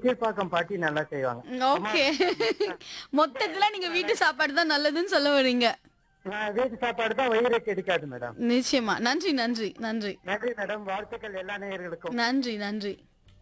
கீழ்ப்பாக்கம் பாட்டி நல்லா செய்வாங்க ஓகே மொத்தத்துல நீங்க வீட்டு சாப்பாடு தான் நல்லதுன்னு சொல்ல வர்றீங்க நான் வீட்டு சாப்பாடு தான் வயிறு கெடுக்காது மேடம் நிச்சயமா நன்றி நன்றி நன்றி நன்றி மேடம் வாழ்த்துக்கள் எல்லா நேயர்களுக்கும் நன்றி நன்றி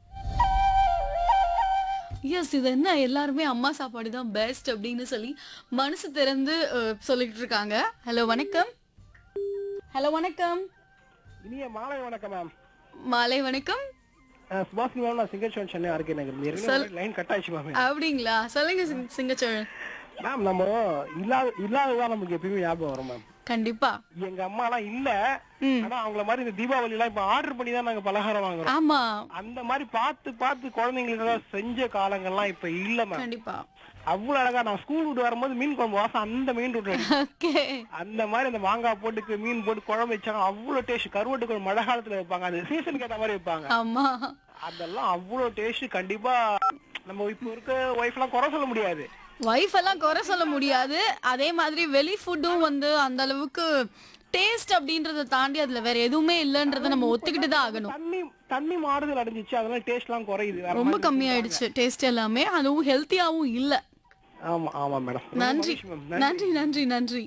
எஸ் இது என்ன எல்லாருமே அம்மா சாப்பாடு தான் பெஸ்ட் அப்படின்னு சொல்லி மனசு திறந்து அஹ், சொல்லிட்டு இருக்காங்க ஹலோ வணக்கம் ஹலோ வணக்கம் இனிய மாலை வணக்கம் மேம் மாலை வணக்கம் சுபாஷினி மேம் நான் சிங்கச்சோன் சென்னை இருக்கேன் எனக்கு சொல்- லைன் கட் ஆயிடுச்சு மேம் அப்படிங்களா சொல்லுங்க சிங்- சிங்கச்சோழன் மேம் நம்ம இல்லாத இல்லாததான் நமக்கு எப்பயுமே ஞாபகம் வரும் மேம் கண்டிப்பா எங்க அம்மா எல்லாம் இல்ல ம். ஆனா அவங்கள மாதிரி இந்த தீபாவளி எல்லாம் இப்ப ஆர்டர் பண்ணி தான் நாங்க பலகாரம் வாங்குறோம் ஆமா அந்த மாதிரி பார்த்து பார்த்து குழந்தைங்களுக்கு செஞ்ச காலங்கள்லாம் இப்ப இல்ல மேம் கண்டிப்பா அவ்வளவு அழகா நான் ஸ்கூல் விட்டு வரும்போது மீன் குழம்பு வாசம் அந்த மீன் விட்டு ஓகே அந்த மாதிரி அந்த மாங்காய் போட்டு மீன் போட்டு குழம்பு வச்சாங்க அவ்வளவு டேஸ்ட் கருவாட்டு குழம்பு மழை காலத்துல வைப்பாங்க அந்த சீசனுக்கு ஏத்த மாதிரி வைப்பாங்க ஆமா அதெல்லாம் அவ்வளவு டேஸ்ட் கண்டிப்பா நம்ம இப்ப இருக்க ஒய்ஃப் எல்லாம் குறை சொல்ல முடியாது ஒய்ஃப் எல்லாம் குறை சொல்ல முடியாது அதே மாதிரி வெளி ஃபுட்டும் வந்து அந்த அளவுக்கு டேஸ்ட் அப்படின்றத தாண்டி அதுல வேற எதுவுமே இல்லைன்றத நம்ம ஒத்துக்கிட்டு தான் ஆகணும் தண்ணி தண்ணி மாறுதல் அடைஞ்சிச்சு அதனால டேஸ்ட் எல்லாம் குறையுது வேற ரொம்ப மாதிரி கம்மியாயிடுச்சு டேஸ்ட் எல்லாமே அதுவும் ஹெல்த்தியாவும் இல்ல ஆமா ஆமா மேடம் நன்றி நன்றி நன்றி நன்றி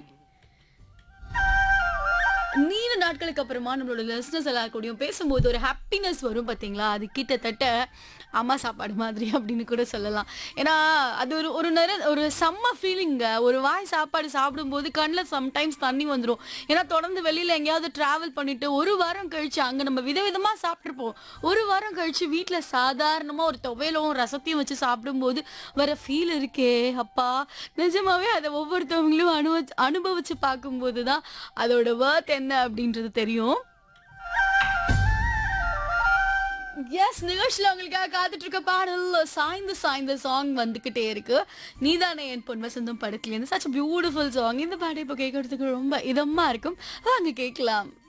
நீண்ட நாட்களுக்கு அப்புறமா நம்மளோட லிஸ்னஸ் எல்லாருக்கூடயும் பேசும்போது ஒரு ஹாப்பினஸ் வரும் பாத்தீங்களா அது கிட்டத்தட்ட அம்மா சாப்பாடு மாதிரி அப்படின்னு கூட சொல்லலாம் ஏன்னா அது ஒரு ஒரு நேர ஒரு செம்ம ஃபீலிங்க ஒரு வாய் சாப்பாடு சாப்பிடும்போது கண்ணில் சம்டைம்ஸ் தண்ணி வந்துடும் ஏன்னா தொடர்ந்து வெளியில் எங்கேயாவது ட்ராவல் பண்ணிட்டு ஒரு வாரம் கழிச்சு அங்கே நம்ம விதவிதமாக சாப்பிட்ருப்போம் ஒரு வாரம் கழிச்சு வீட்டில் சாதாரணமாக ஒரு துவையலும் ரசத்தையும் வச்சு சாப்பிடும்போது வர ஃபீல் இருக்கே அப்பா நிஜமாவே அதை ஒவ்வொருத்தவங்களும் அனுபவ அனுபவிச்சு பார்க்கும்போது தான் அதோட வேர்த் என்ன அப்படின்றது தெரியும் எஸ் நிகழ்ச்சியில் உங்களுக்காக காத்துட்டு இருக்க பாடல் சாய்ந்து சாய்ந்த சாங் வந்துகிட்டே இருக்கு நீதானே என் பொன் வசந்தம் படத்துலேருந்து சச் பியூட்டிஃபுல் சாங் இந்த பாட்டை இப்போ கேட்கறதுக்கு ரொம்ப இதமா இருக்கும் வாங்க கேட்கலாம்